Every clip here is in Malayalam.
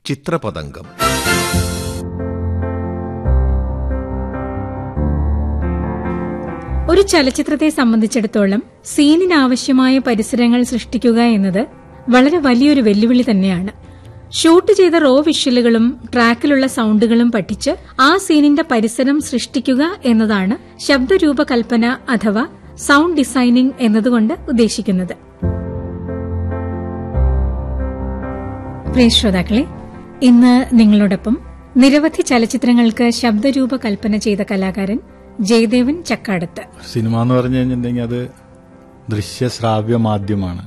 ചിത്രപതംഗം ഒരു ചലച്ചിത്രത്തെ സംബന്ധിച്ചിടത്തോളം സീനിനാവശ്യമായ പരിസരങ്ങൾ സൃഷ്ടിക്കുക എന്നത് വളരെ വലിയൊരു വെല്ലുവിളി തന്നെയാണ് ഷൂട്ട് ചെയ്ത റോ വിഷ്വലുകളും ട്രാക്കിലുള്ള സൗണ്ടുകളും പഠിച്ച് ആ സീനിന്റെ പരിസരം സൃഷ്ടിക്കുക എന്നതാണ് ശബ്ദരൂപകൽപ്പന അഥവാ സൗണ്ട് ഡിസൈനിംഗ് എന്നതുകൊണ്ട് ഉദ്ദേശിക്കുന്നത് പ്രിയ ശ്രോതാക്കളെ ഇന്ന് നിങ്ങളോടൊപ്പം നിരവധി ചലച്ചിത്രങ്ങൾക്ക് ശബ്ദരൂപകൽപ്പന ചെയ്ത കലാകാരൻ ജയദേവൻ ചക്കാടത്ത് സിനിമ എന്ന് പറഞ്ഞു കഴിഞ്ഞിട്ടുണ്ടെങ്കിൽ അത് ദൃശ്യശ്രാവ്യ മാധ്യമമാണ്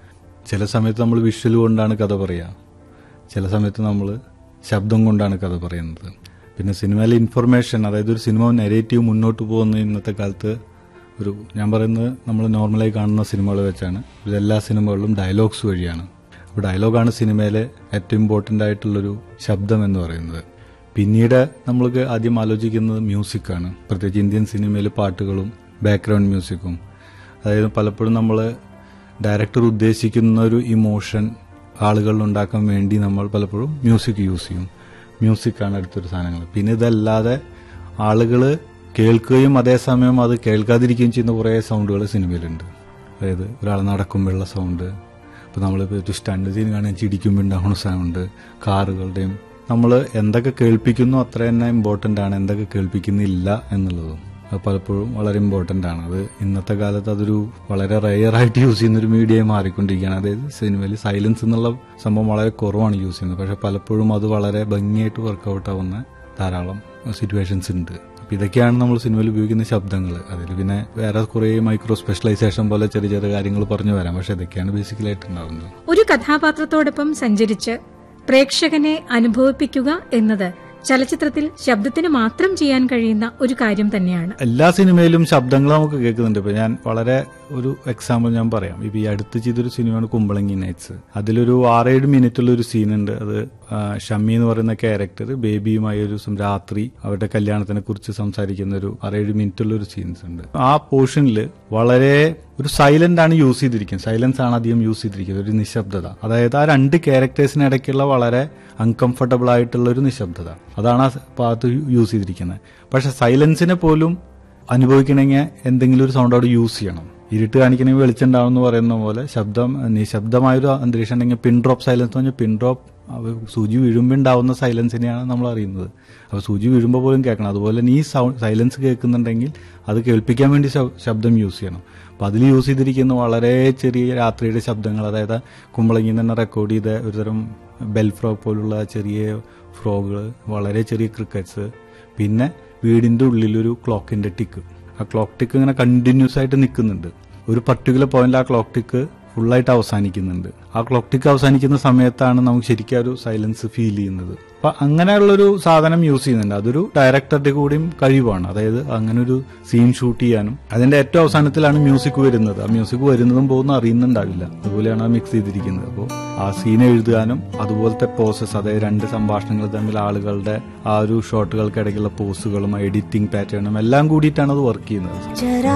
ചില സമയത്ത് നമ്മൾ വിഷ്വൽ കൊണ്ടാണ് കഥ പറയുക ചില സമയത്ത് നമ്മൾ ശബ്ദം കൊണ്ടാണ് കഥ പറയുന്നത് പിന്നെ സിനിമയിലെ ഇൻഫർമേഷൻ അതായത് ഒരു സിനിമ നെഗറ്റീവ് മുന്നോട്ട് പോകുന്ന ഇന്നത്തെ കാലത്ത് ഒരു ഞാൻ പറയുന്നത് നമ്മൾ നോർമലായി കാണുന്ന സിനിമകൾ വെച്ചാണ് എല്ലാ സിനിമകളിലും ഡയലോഗ്സ് വഴിയാണ് അപ്പോൾ ഡയലോഗാണ് സിനിമയിലെ ഏറ്റവും ഇമ്പോർട്ടൻ്റ് ആയിട്ടുള്ളൊരു ശബ്ദം എന്ന് പറയുന്നത് പിന്നീട് നമ്മൾക്ക് ആദ്യം ആലോചിക്കുന്നത് മ്യൂസിക്കാണ് പ്രത്യേകിച്ച് ഇന്ത്യൻ സിനിമയിൽ പാട്ടുകളും ബാക്ക്ഗ്രൗണ്ട് മ്യൂസിക്കും അതായത് പലപ്പോഴും നമ്മൾ ഡയറക്ടർ ഉദ്ദേശിക്കുന്ന ഒരു ഇമോഷൻ ആളുകളിൽ ഉണ്ടാക്കാൻ വേണ്ടി നമ്മൾ പലപ്പോഴും മ്യൂസിക് യൂസ് ചെയ്യും മ്യൂസിക്കാണ് അടുത്തൊരു സാധനങ്ങൾ പിന്നെ ഇതല്ലാതെ ആളുകൾ കേൾക്കുകയും അതേസമയം അത് കേൾക്കാതിരിക്കുകയും ചെയ്യുന്ന കുറേ സൗണ്ടുകൾ സിനിമയിലുണ്ട് അതായത് ഒരാൾ നടക്കുമ്പോഴുള്ള സൗണ്ട് ഇപ്പോൾ നമ്മളിപ്പോൾ ഒരു സ്റ്റണ്ട് സീൻ കാണാൻ ചിടിക്കുമ്പോൾ ഉണ്ടാവുന്ന സൗണ്ട് കാറുകളുടെയും നമ്മൾ എന്തൊക്കെ കേൾപ്പിക്കുന്നു അത്ര തന്നെ ഇമ്പോർട്ടൻ്റ് ആണ് എന്തൊക്കെ കേൾപ്പിക്കുന്നില്ല എന്നുള്ളതും അത് പലപ്പോഴും വളരെ ഇമ്പോർട്ടൻ്റ് ആണ് അത് ഇന്നത്തെ കാലത്ത് അതൊരു വളരെ റെയർ ആയിട്ട് യൂസ് ചെയ്യുന്ന ഒരു മീഡിയമായി മാറിക്കൊണ്ടിരിക്കുകയാണ് അതായത് സിനിമയിൽ സൈലൻസ് എന്നുള്ള സംഭവം വളരെ കുറവാണ് യൂസ് ചെയ്യുന്നത് പക്ഷെ പലപ്പോഴും അത് വളരെ ഭംഗിയായിട്ട് വർക്കൗട്ട് ആവുന്ന ധാരാളം സിറ്റുവേഷൻസ് ഉണ്ട് അപ്പൊ ഇതൊക്കെയാണ് നമ്മൾ സിനിമയിൽ ഉപയോഗിക്കുന്ന ശബ്ദങ്ങൾ അതിൽ പിന്നെ വേറെ കുറെ മൈക്രോ സ്പെഷ്യലൈസേഷൻ പോലെ ചെറിയ ചെറിയ കാര്യങ്ങൾ പറഞ്ഞു വരാം പക്ഷെ ഇതൊക്കെയാണ് ബേസിക്കലായിട്ട് ഉണ്ടാവുന്നത് ഒരു കഥാപാത്രത്തോടൊപ്പം സഞ്ചരിച്ച് പ്രേക്ഷകനെ അനുഭവിപ്പിക്കുക എന്നത് ചലച്ചിത്രത്തിൽ ശബ്ദത്തിന് മാത്രം ചെയ്യാൻ കഴിയുന്ന ഒരു കാര്യം തന്നെയാണ് എല്ലാ സിനിമയിലും ശബ്ദങ്ങൾ നമുക്ക് കേൾക്കുന്നുണ്ട് ഇപ്പൊ ഞാൻ വളരെ ഒരു എക്സാമ്പിൾ ഞാൻ പറയാം ഇപ്പൊ ഈ അടുത്ത് ചെയ്തൊരു സിനിമയാണ് കുമ്പളങ്ങി നൈറ്റ്സ് അതിലൊരു ആറേഴ് മിനിറ്റുള്ള ഒരു സീനുണ്ട് അത് ആ, ഷമ്മി എന്ന് പറയുന്ന ക്യാരക്ടർ ബേബിയുമായി ഒരു ദിവസം രാത്രി അവരുടെ കല്യാണത്തിനെ കുറിച്ച് സംസാരിക്കുന്ന ഒരു ആറേഴ് മിനിറ്റുള്ള ഒരു സീൻസ് ഉണ്ട് ആ പോർഷനിൽ വളരെ ഒരു സൈലന്റ് ആണ് യൂസ് ചെയ്തിരിക്കുന്നത് സൈലൻസ് ആണ് അധികം യൂസ് ചെയ്തിരിക്കുന്നത് ഒരു നിശബ്ദത അതായത് ആ രണ്ട് ക്യാരക്ടേഴ്സിന് ഇടയ്ക്കുള്ള വളരെ അൺകംഫർട്ടബിൾ ആയിട്ടുള്ള ഒരു നിശബ്ദത അതാണ് ആ ഭാഗത്ത് യൂസ് ചെയ്തിരിക്കുന്നത് പക്ഷെ സൈലൻസിനെ പോലും അനുഭവിക്കണമെങ്കിൽ എന്തെങ്കിലും ഒരു സൗണ്ട് അവിടെ യൂസ് ചെയ്യണം ഇരുട്ട് കാണിക്കണമെങ്കിൽ വെളിച്ചം ഉണ്ടാവും എന്ന് പറയുന്ന പോലെ ശബ്ദം നിശബ്ദമായൊരു അന്തരീക്ഷം ഉണ്ടെങ്കിൽ പിൻ ഡ്രോപ്പ് സൈലൻസ് എന്ന് പറഞ്ഞാൽ പിൻ ഡ്രോപ്പ് സൂചി വീഴുമ്പോൾ ഉണ്ടാവുന്ന സൈലൻസിനെയാണ് നമ്മൾ അറിയുന്നത് അപ്പോൾ സൂചി വീഴുമ്പോൾ പോലും കേൾക്കണം അതുപോലെ തന്നെ ഈ സൗണ്ട് സൈലൻസ് കേൾക്കുന്നുണ്ടെങ്കിൽ അത് കേൾപ്പിക്കാൻ വേണ്ടി ശബ്- ശബ്ദം യൂസ് ചെയ്യണം അപ്പോൾ അതിൽ യൂസ് ചെയ്തിരിക്കുന്ന വളരെ ചെറിയ രാത്രിയുടെ ശബ്ദങ്ങൾ അതായത് കുമ്പളങ്ങിൽ തന്നെ റെക്കോർഡ് ചെയ്ത ഒരുതരം ബെൽ ഫ്രോഗ് പോലുള്ള ചെറിയ ഫ്രോഗുകൾ വളരെ ചെറിയ ക്രിക്കറ്റ്സ് പിന്നെ വീടിന്റെ ഉള്ളിലൊരു ക്ലോക്കിന്റെ ടിക്ക് ആ ക്ലോക്ക് ടിക്ക് ഇങ്ങനെ കണ്ടിന്യൂസ് ആയിട്ട് നിൽക്കുന്നുണ്ട് ഒരു പർട്ടിക്കുലർ പോയിന്റിൽ ആ ക്ലോക്ക് ടിക്ക് ഫുള്ളായിട്ട് അവസാനിക്കുന്നുണ്ട് ആ ക്ലോക്ക് ടിക്ക് അവസാനിക്കുന്ന സമയത്താണ് നമുക്ക് ശരിക്കും ആ ഒരു സൈലൻസ് ഫീൽ ചെയ്യുന്നത് അപ്പൊ അങ്ങനെയുള്ളൊരു സാധനം യൂസ് ചെയ്യുന്നുണ്ട് അതൊരു ഡയറക്ടറുടെ കൂടിയും കഴിവാണ് അതായത് അങ്ങനെ ഒരു സീൻ ഷൂട്ട് ചെയ്യാനും അതിന്റെ ഏറ്റവും അവസാനത്തിലാണ് മ്യൂസിക് വരുന്നത് ആ മ്യൂസിക് വരുന്നതും പോകുന്ന അറിയുന്നുണ്ടാവില്ല അതുപോലെയാണ് ആ മിക്സ് ചെയ്തിരിക്കുന്നത് അപ്പോൾ ആ സീൻ എഴുതാനും അതുപോലത്തെ പ്രോസസ്സ് അതായത് രണ്ട് സംഭാഷണങ്ങൾ തമ്മിൽ ആളുകളുടെ ആ ഒരു ഷോട്ടുകൾക്കിടയ്ക്കുള്ള പോസുകളും എഡിറ്റിംഗ് പാറ്റേണും എല്ലാം കൂടിയിട്ടാണ് അത് വർക്ക് ചെയ്യുന്നത്